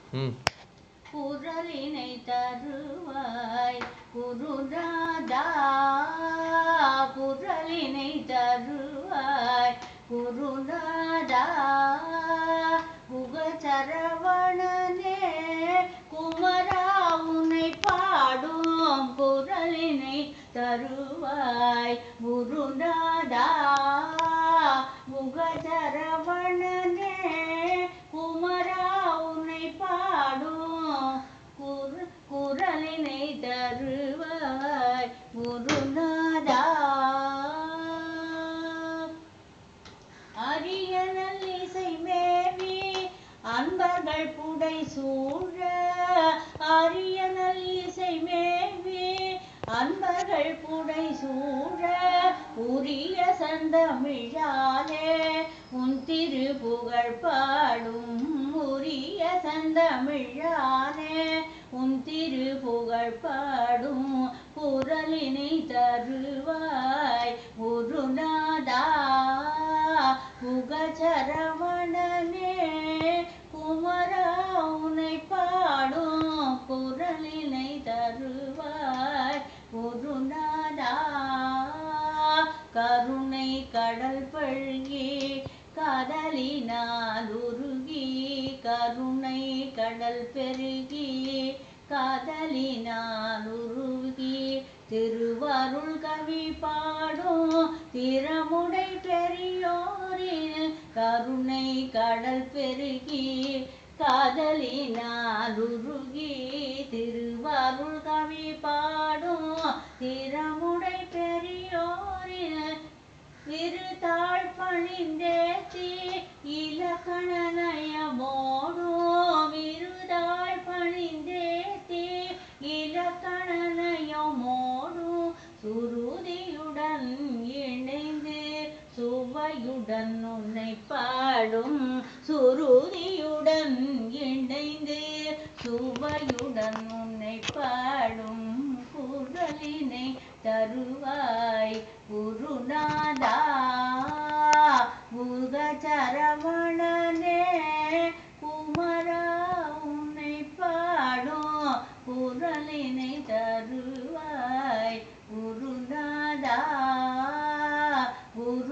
ம் குரலினை தருவாய் குருநாதா குரலினை தருவாய் குருநாதா குகச்சரவணனே குமரா உன்னை பாடும் குரலினை தருவாய் குருநாதா முகச்சரவணனே குமரா உன்னை பாடும் குரு குரலினை தருவாய் குருநாதா அரியனல் இசை மேவி அன்பர்கள் புடை சூழ அரியனல் இசை மேவி அன்பர்கள் புடை சூழ உரிய சந்தமிழாலே உன் திருப்புகழ் பாடும் உரிய சந்தமிழாலே உன் திருப்புகழ் பாடும் குரலினை தருவாய் குருநாதா முகச்சரவணனே குமரா உன்னை பாடும் குரலினை தருவாய் குருநாதா கருணை கடல் பழகி காதலினால் உருகி கருணை கடல் பெருகி காதலினால் உருகி திருவருள் கவி பாடும் திறமுடை பெரியோரில் கருணை கடல் பெருகி காதலினால் உருகி திருவருள் கவி பாடும் திறமுடை பெரியோரில் விருதாள் பணிந்தேத்தி இலக்கணநயமோடும் விருதாள் பணிந்தேத்தி இலக்கணநயமோடும் சுருதியுடன் இணைந்து சுவையுடன் உன்னை பாடும் சுருதியுடன் இணைந்து சுவையுடன் உன்னை பாடும் குரலினை தருவாய் குருநாதா முகச்சரவணனே குமரா உன்னை பாடும் குரலினை தருவாய் குருநாதா குரு